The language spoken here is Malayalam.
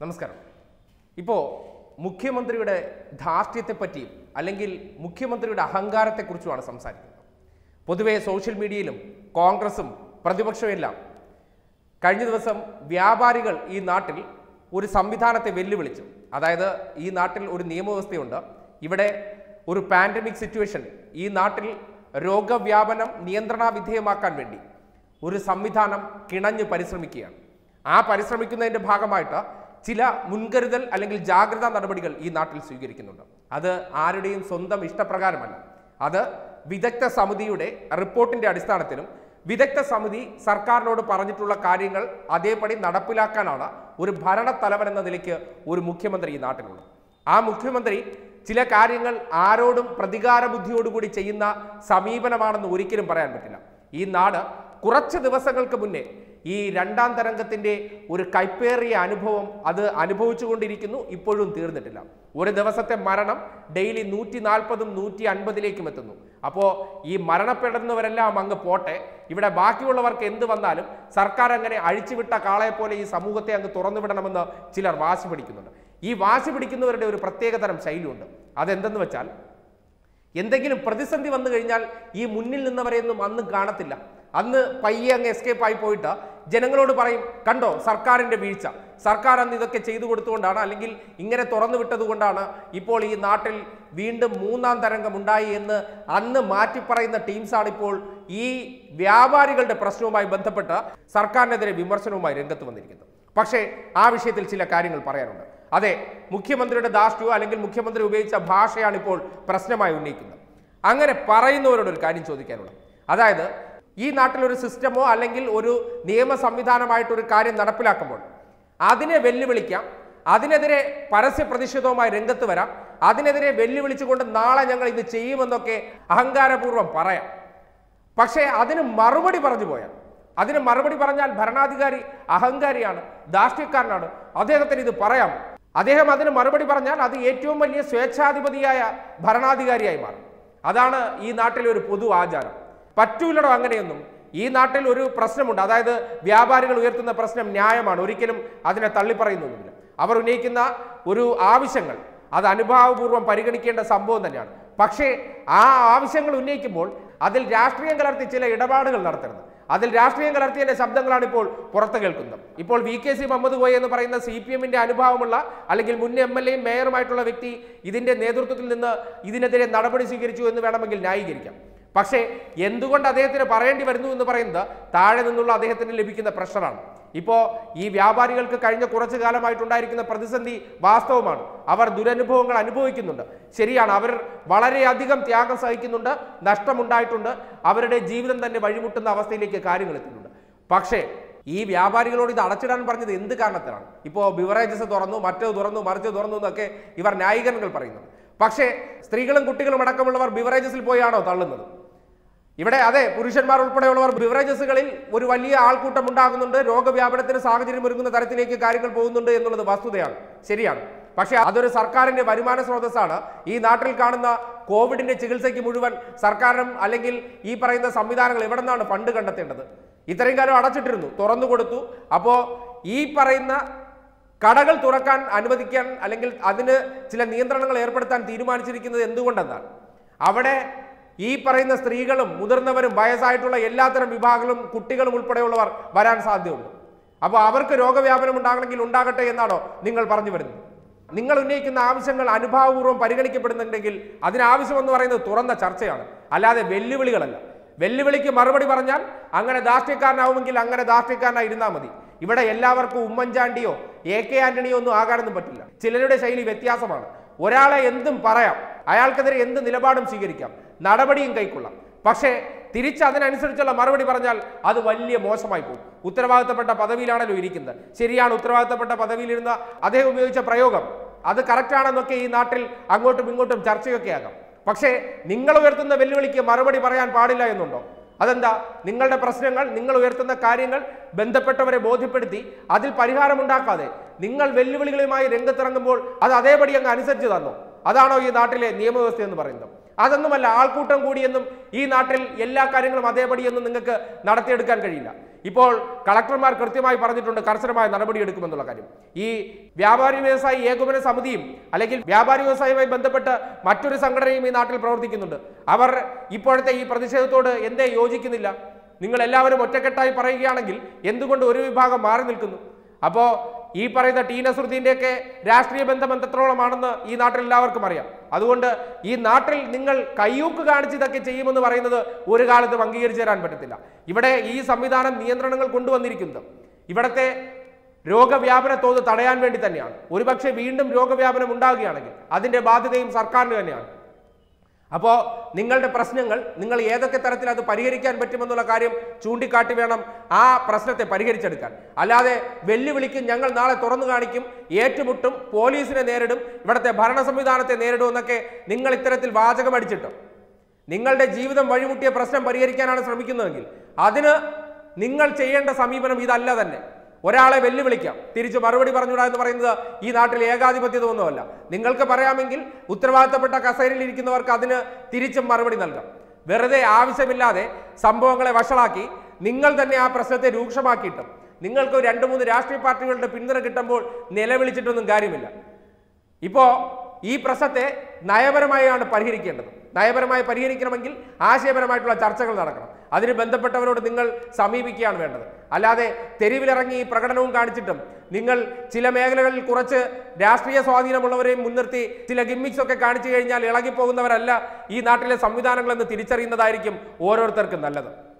നമസ്കാരം ഇപ്പോൾ മുഖ്യമന്ത്രിയുടെ ധാർഷ്ട്യത്തെപ്പറ്റിയും അല്ലെങ്കിൽ മുഖ്യമന്ത്രിയുടെ അഹങ്കാരത്തെക്കുറിച്ചുമാണ് സംസാരിക്കുന്നത് പൊതുവെ സോഷ്യൽ മീഡിയയിലും കോൺഗ്രസും പ്രതിപക്ഷവും എല്ലാം കഴിഞ്ഞ ദിവസം വ്യാപാരികൾ ഈ നാട്ടിൽ ഒരു സംവിധാനത്തെ വെല്ലുവിളിച്ചു അതായത് ഈ നാട്ടിൽ ഒരു നിയമവ്യവസ്ഥയുണ്ട് ഇവിടെ ഒരു പാൻഡമിക് സിറ്റുവേഷൻ ഈ നാട്ടിൽ രോഗവ്യാപനം നിയന്ത്രണ വിധേയമാക്കാൻ വേണ്ടി ഒരു സംവിധാനം കിണഞ്ഞ് പരിശ്രമിക്കുകയാണ് ആ പരിശ്രമിക്കുന്നതിൻ്റെ ഭാഗമായിട്ട് ചില മുൻകരുതൽ അല്ലെങ്കിൽ ജാഗ്രതാ നടപടികൾ ഈ നാട്ടിൽ സ്വീകരിക്കുന്നുണ്ട് അത് ആരുടെയും സ്വന്തം ഇഷ്ടപ്രകാരമല്ല അത് വിദഗ്ധ സമിതിയുടെ റിപ്പോർട്ടിന്റെ അടിസ്ഥാനത്തിലും വിദഗ്ധ സമിതി സർക്കാരിനോട് പറഞ്ഞിട്ടുള്ള കാര്യങ്ങൾ അതേപടി നടപ്പിലാക്കാനാണ് ഒരു ഭരണത്തലവൻ എന്ന നിലയ്ക്ക് ഒരു മുഖ്യമന്ത്രി ഈ നാട്ടിലുള്ളത് ആ മുഖ്യമന്ത്രി ചില കാര്യങ്ങൾ ആരോടും പ്രതികാര ബുദ്ധിയോടുകൂടി ചെയ്യുന്ന സമീപനമാണെന്ന് ഒരിക്കലും പറയാൻ പറ്റില്ല ഈ നാട് കുറച്ച് ദിവസങ്ങൾക്ക് മുന്നേ ഈ രണ്ടാം തരംഗത്തിന്റെ ഒരു കൈപ്പേറിയ അനുഭവം അത് അനുഭവിച്ചുകൊണ്ടിരിക്കുന്നു ഇപ്പോഴും തീർന്നിട്ടില്ല ഒരു ദിവസത്തെ മരണം ഡെയിലി നൂറ്റി നാൽപ്പതും നൂറ്റി അൻപതിലേക്കും എത്തുന്നു അപ്പോൾ ഈ മരണപ്പെടുന്നവരെല്ലാം അങ്ങ് പോട്ടെ ഇവിടെ ബാക്കിയുള്ളവർക്ക് എന്ത് വന്നാലും സർക്കാർ അങ്ങനെ അഴിച്ചുവിട്ട കാളയെ പോലെ ഈ സമൂഹത്തെ അങ്ങ് തുറന്നു വിടണമെന്ന് ചിലർ വാശി പിടിക്കുന്നുണ്ട് ഈ വാശി പിടിക്കുന്നവരുടെ ഒരു പ്രത്യേകതരം ശൈലിയുണ്ട് അതെന്തെന്ന് വെച്ചാൽ എന്തെങ്കിലും പ്രതിസന്ധി വന്നു കഴിഞ്ഞാൽ ഈ മുന്നിൽ നിന്നവരെയൊന്നും അന്ന് കാണത്തില്ല അന്ന് പയ്യെ അങ്ങ് എസ്കേപ്പ് ആയി പോയിട്ട് ജനങ്ങളോട് പറയും കണ്ടോ സർക്കാരിന്റെ വീഴ്ച സർക്കാർ അന്ന് ഇതൊക്കെ ചെയ്തു കൊടുത്തുകൊണ്ടാണ് അല്ലെങ്കിൽ ഇങ്ങനെ തുറന്നു വിട്ടതുകൊണ്ടാണ് ഇപ്പോൾ ഈ നാട്ടിൽ വീണ്ടും മൂന്നാം തരംഗം ഉണ്ടായി എന്ന് അന്ന് മാറ്റി പറയുന്ന ടീംസാണ് ഇപ്പോൾ ഈ വ്യാപാരികളുടെ പ്രശ്നവുമായി ബന്ധപ്പെട്ട് സർക്കാരിനെതിരെ വിമർശനവുമായി രംഗത്ത് വന്നിരിക്കുന്നത് പക്ഷേ ആ വിഷയത്തിൽ ചില കാര്യങ്ങൾ പറയാനുണ്ട് അതെ മുഖ്യമന്ത്രിയുടെ ധാർഷ്ട്യമോ അല്ലെങ്കിൽ മുഖ്യമന്ത്രി ഉപയോഗിച്ച ഭാഷയാണ് ഇപ്പോൾ പ്രശ്നമായി ഉന്നയിക്കുന്നത് അങ്ങനെ പറയുന്നവരോട് ഒരു കാര്യം ചോദിക്കാനുള്ളത് അതായത് ഈ നാട്ടിൽ ഒരു സിസ്റ്റമോ അല്ലെങ്കിൽ ഒരു നിയമ സംവിധാനമായിട്ട് ഒരു കാര്യം നടപ്പിലാക്കുമ്പോൾ അതിനെ വെല്ലുവിളിക്കാം അതിനെതിരെ പരസ്യ പ്രതിഷേധവുമായി രംഗത്ത് വരാം അതിനെതിരെ വെല്ലുവിളിച്ചുകൊണ്ട് നാളെ ഞങ്ങൾ ഇത് ചെയ്യുമെന്നൊക്കെ അഹങ്കാരപൂർവ്വം പറയാം പക്ഷേ അതിന് മറുപടി പറഞ്ഞു പോയാൽ അതിന് മറുപടി പറഞ്ഞാൽ ഭരണാധികാരി അഹങ്കാരിയാണ് ധാർഷ്ട്യക്കാരനാണ് അദ്ദേഹത്തിന് ഇത് പറയാം അദ്ദേഹം അതിന് മറുപടി പറഞ്ഞാൽ അത് ഏറ്റവും വലിയ സ്വേച്ഛാധിപതിയായ ഭരണാധികാരിയായി മാറും അതാണ് ഈ നാട്ടിലെ ഒരു പൊതു ആചാരം പറ്റൂലടോ അങ്ങനെയൊന്നും ഈ നാട്ടിൽ ഒരു പ്രശ്നമുണ്ട് അതായത് വ്യാപാരികൾ ഉയർത്തുന്ന പ്രശ്നം ന്യായമാണ് ഒരിക്കലും അതിനെ തള്ളിപ്പറയുന്നൊന്നുമില്ല അവർ ഉന്നയിക്കുന്ന ഒരു ആവശ്യങ്ങൾ അത് അനുഭാവപൂർവ്വം പരിഗണിക്കേണ്ട സംഭവം തന്നെയാണ് പക്ഷേ ആ ആവശ്യങ്ങൾ ഉന്നയിക്കുമ്പോൾ അതിൽ രാഷ്ട്രീയം കലർത്തി ചില ഇടപാടുകൾ നടത്തരുത് അതിൽ രാഷ്ട്രീയം കലർത്തിയതിന്റെ ശബ്ദങ്ങളാണ് ഇപ്പോൾ പുറത്തു കേൾക്കുന്നത് ഇപ്പോൾ V K C Muhammad Koya എന്ന് പറയുന്ന സി പി എമ്മിന്റെ അനുഭാവമുള്ള അല്ലെങ്കിൽ മുൻ എം എൽ എയും മേയറുമായിട്ടുള്ള വ്യക്തി ഇതിന്റെ നേതൃത്വത്തിൽ നിന്ന് ഇതിനെതിരെ നടപടി സ്വീകരിച്ചു എന്ന് വേണമെങ്കിൽ ന്യായീകരിക്കാം പക്ഷേ എന്തുകൊണ്ട് അദ്ദേഹത്തിന് പറയേണ്ടി വരുന്നു എന്ന് പറയുന്നത് താഴെ നിന്നുള്ള അദ്ദേഹത്തിന് ലഭിക്കുന്ന പ്രഷറാണ് ഇപ്പോൾ ഈ വ്യാപാരികൾക്ക് കഴിഞ്ഞ കുറച്ചു കാലമായിട്ടുണ്ടായിരിക്കുന്ന പ്രതിസന്ധി വാസ്തവമാണ് അവർ ദുരനുഭവങ്ങൾ അനുഭവിക്കുന്നുണ്ട് ശരിയാണ് അവർ വളരെയധികം ത്യാഗം സഹിക്കുന്നുണ്ട് നഷ്ടമുണ്ടായിട്ടുണ്ട് അവരുടെ ജീവിതം തന്നെ വഴിമുട്ടുന്ന അവസ്ഥയിലേക്ക് കാര്യങ്ങൾ എത്തുന്നുണ്ട് പക്ഷേ ഈ വ്യാപാരികളോട് ഇത് അടച്ചിടാൻ പറഞ്ഞത് എന്ത് കാരണത്തിലാണ് ഇപ്പോൾ ബിവറേജസ് തുറന്നു മറ്റത് തുറന്നു മറിച്ച് തുറന്നു എന്നൊക്കെ ഇവർ ന്യായീകരണങ്ങൾ പറയുന്നത് പക്ഷേ സ്ത്രീകളും കുട്ടികളും അടക്കമുള്ളവർ ബിവറേജസിൽ പോയാണോ തള്ളുന്നത് ഇവിടെ അതെ പുരുഷന്മാർ ഉൾപ്പെടെയുള്ളവർ ബിവറേജസുകളിൽ ഒരു വലിയ ആൾക്കൂട്ടം ഉണ്ടാകുന്നുണ്ട് രോഗവ്യാപനത്തിന് സാഹചര്യം ഒരുങ്ങുന്ന തരത്തിലേക്ക് കാര്യങ്ങൾ പോകുന്നുണ്ട് എന്നുള്ളത് വസ്തുതയാണ് ശരിയാണ് പക്ഷേ അതൊരു സർക്കാരിന്റെ വരുമാന സ്രോതസ്സാണ് ഈ നാട്ടിൽ കാണുന്ന കോവിഡിന്റെ ചികിത്സയ്ക്ക് മുഴുവൻ സർക്കാരും അല്ലെങ്കിൽ ഈ പറയുന്ന സംവിധാനങ്ങൾ എവിടെ നിന്നാണ് ഫണ്ട് കണ്ടെത്തേണ്ടത് ഇത്രയും കാലം അടച്ചിട്ടിരുന്നു തുറന്നു കൊടുത്തു അപ്പോൾ ഈ പറയുന്ന കടകൾ തുറക്കാൻ അനുവദിക്കാൻ അല്ലെങ്കിൽ അതിന് ചില നിയന്ത്രണങ്ങൾ ഏർപ്പെടുത്താൻ തീരുമാനിച്ചിരിക്കുന്നത് എന്തുകൊണ്ടെന്നാൽ അവിടെ ഈ പറയുന്ന സ്ത്രീകളും മുതിർന്നവരും വയസ്സായിട്ടുള്ള എല്ലാത്തരം വിഭാഗങ്ങളും കുട്ടികളും ഉൾപ്പെടെയുള്ളവർ വരാൻ സാധ്യതയുണ്ട് അപ്പോൾ അവർക്ക് രോഗവ്യാപനം ഉണ്ടാകണമെങ്കിൽ ഉണ്ടാകട്ടെ എന്നാണോ നിങ്ങൾ പറഞ്ഞു വരുന്നത് നിങ്ങൾ ഉന്നയിക്കുന്ന ആവശ്യങ്ങൾ അനുഭാവപൂർവ്വം പരിഗണിക്കപ്പെടുന്നുണ്ടെങ്കിൽ അതിനാവശ്യമെന്ന് പറയുന്നത് തുറന്ന ചർച്ചയാണ് അല്ലാതെ വെല്ലുവിളികളല്ല വെല്ലുവിളിക്ക് മറുപടി പറഞ്ഞാൽ അങ്ങനെ ധാർഷ്ട്യക്കാരനാവുമെങ്കിൽ അങ്ങനെ ധാർഷ്ട്യക്കാരനായി ഇരുന്നാൽ മതി ഇവിടെ എല്ലാവർക്കും ഉമ്മൻചാണ്ടിയോ എ കെ ആന്റണിയോ ഒന്നും ആകാനൊന്നും പറ്റില്ല ചിലരുടെ ശൈലി വ്യത്യാസമാണ് ഒരാളെ എന്തും പറയാം അയാൾക്കെതിരെ എന്ത് നിലപാടും സ്വീകരിക്കാം നടപടിയും കൈക്കൊള്ളാം പക്ഷേ തിരിച്ച് അതിനനുസരിച്ചുള്ള മറുപടി പറഞ്ഞാൽ അത് വലിയ മോശമായി പോകും ഉത്തരവാദിത്തപ്പെട്ട പദവിയിലാണല്ലോ ഇരിക്കുന്നത് ശരിയാണ് ഉത്തരവാദിത്തപ്പെട്ട പദവിയിലിരുന്ന അദ്ദേഹം ഉപയോഗിച്ച പ്രയോഗം അത് കറക്റ്റാണെന്നൊക്കെ ഈ നാട്ടിൽ അങ്ങോട്ടും ഇങ്ങോട്ടും ചർച്ചയൊക്കെ ആകാം പക്ഷേ നിങ്ങൾ ഉയർത്തുന്ന വെല്ലുവിളിക്ക് മറുപടി പറയാൻ പാടില്ല എന്നുണ്ടോ അതെന്താ നിങ്ങളുടെ പ്രശ്നങ്ങൾ നിങ്ങൾ ഉയർത്തുന്ന കാര്യങ്ങൾ ബന്ധപ്പെട്ടവരെ ബോധ്യപ്പെടുത്തി അതിൽ പരിഹാരമുണ്ടാക്കാതെ നിങ്ങൾ വെല്ലുവിളികളുമായി രംഗത്തിറങ്ങുമ്പോൾ അത് അതേപടി അങ്ങ് അനുസരിച്ച് തന്നോ അതാണോ ഈ നാട്ടിലെ നിയമവ്യവസ്ഥ എന്ന് പറയുന്നത് അതൊന്നുമല്ല ആൾക്കൂട്ടം കൂടിയെന്നും ഈ നാട്ടിൽ എല്ലാ കാര്യങ്ങളും അതേപടിയൊന്നും നിങ്ങൾക്ക് നടത്തിയെടുക്കാൻ കഴിയില്ല ഇപ്പോൾ കളക്ടർമാർ കൃത്യമായി പറഞ്ഞിട്ടുണ്ട് കർശനമായ നടപടിയെടുക്കുമെന്നുള്ള കാര്യം ഈ വ്യാപാരി വ്യവസായി ഏകോപന സമിതിയും അല്ലെങ്കിൽ വ്യാപാരി വ്യവസായവുമായി ബന്ധപ്പെട്ട് മറ്റൊരു സംഘടനയും ഈ നാട്ടിൽ പ്രവർത്തിക്കുന്നുണ്ട് അവർ ഇപ്പോഴത്തെ ഈ പ്രതിഷേധത്തോട് എന്തേ യോജിക്കുന്നില്ല നിങ്ങൾ എല്ലാവരും ഒറ്റക്കെട്ടായി പറയുകയാണെങ്കിൽ എന്തുകൊണ്ട് ഒരു വിഭാഗം മാറി നിൽക്കുന്നു അപ്പോൾ ഈ പറയുന്ന ടി നസറുദ്ദീൻ്റെയൊക്കെ രാഷ്ട്രീയ ബന്ധം എത്രത്തോളമാണെന്ന് ഈ നാട്ടിൽ എല്ലാവർക്കും അറിയാം അതുകൊണ്ട് ഈ നാട്ടിൽ നിങ്ങൾ കയ്യൂക്ക് കാണിച്ച് ഇതൊക്കെ ചെയ്യുമെന്ന് പറയുന്നത് ഒരു കാലത്തും അംഗീകരിച്ചു തരാൻ പറ്റത്തില്ല ഇവിടെ ഈ സംവിധാനം നിയന്ത്രണങ്ങൾ കൊണ്ടുവന്നിരിക്കുന്നത് ഇവിടത്തെ രോഗവ്യാപന തോത് തടയാൻ വേണ്ടി തന്നെയാണ് ഒരുപക്ഷെ വീണ്ടും രോഗവ്യാപനം ഉണ്ടാകുകയാണെങ്കിൽ അതിന്റെ ബാധ്യതയും സർക്കാരിന് തന്നെയാണ് അപ്പോൾ നിങ്ങളുടെ പ്രശ്നങ്ങൾ നിങ്ങൾ ഏതൊക്കെ തരത്തിൽ അത് പരിഹരിക്കാൻ പറ്റുമെന്നുള്ള കാര്യം ചൂണ്ടിക്കാട്ടി വേണം ആ പ്രശ്നത്തെ പരിഹരിച്ചെടുക്കാൻ അല്ലാതെ വെല്ലുവിളിക്കും ഞങ്ങൾ നാളെ തുറന്നു കാണിക്കും ഏറ്റുമുട്ടും പോലീസിനെ നേരിടും ഇവിടുത്തെ ഭരണ സംവിധാനത്തെ നേരിടും എന്നൊക്കെ നിങ്ങൾ ഇത്തരത്തിൽ വാചകമടിച്ചിട്ടോ നിങ്ങളുടെ ജീവിതം വഴിമുട്ടിയ പ്രശ്നം പരിഹരിക്കാനാണ് ശ്രമിക്കുന്നതെങ്കിൽ അതിന് നിങ്ങൾ ചെയ്യേണ്ട സമീപനം ഇതല്ല തന്നെ ഒരാളെ വെല്ലുവിളിക്കാം തിരിച്ച് മറുപടി പറഞ്ഞുകൂടാ എന്ന് പറയുന്നത് ഈ നാട്ടിൽ ഏകാധിപത്യതൊന്നുമല്ല നിങ്ങൾക്ക് പറയാമെങ്കിൽ ഉത്തരവാദിത്തപ്പെട്ട കസേരയിൽ ഇരിക്കുന്നവർക്ക് അതിന് തിരിച്ചും മറുപടി നൽകാം വെറുതെ ആവശ്യമില്ലാതെ സംഭവങ്ങളെ വഷളാക്കി നിങ്ങൾ തന്നെ ആ പ്രശ്നത്തെ രൂക്ഷമാക്കിയിട്ടും നിങ്ങൾക്ക് രണ്ട് മൂന്ന് രാഷ്ട്രീയ പാർട്ടികളുടെ പിന്തുണ കിട്ടുമ്പോൾ നിലവിളിച്ചിട്ടൊന്നും കാര്യമില്ല ഇപ്പോ ഈ പ്രശ്നത്തെ നയപരമായാണ് പരിഹരിക്കേണ്ടത് നയപരമായി പരിഹരിക്കണമെങ്കിൽ ആശയപരമായിട്ടുള്ള ചർച്ചകൾ നടക്കണം അതിന് ബന്ധപ്പെട്ടവരോട് നിങ്ങൾ സമീപിക്കുകയാണ് വേണ്ടത് അല്ലാതെ തെരുവിലിറങ്ങി ഈ പ്രകടനവും കാണിച്ചിട്ടും നിങ്ങൾ ചില മേഖലകളിൽ കുറച്ച് രാഷ്ട്രീയ സ്വാധീനമുള്ളവരെയും മുൻനിർത്തി ചില ഗിമ്മിക്സ് ഒക്കെ കാണിച്ചു കഴിഞ്ഞാൽ ഇളകിപ്പോകുന്നവരല്ല ഈ നാട്ടിലെ സംവിധാനങ്ങളെന്ന് തിരിച്ചറിയുന്നതായിരിക്കും ഓരോരുത്തർക്കും നല്ലത്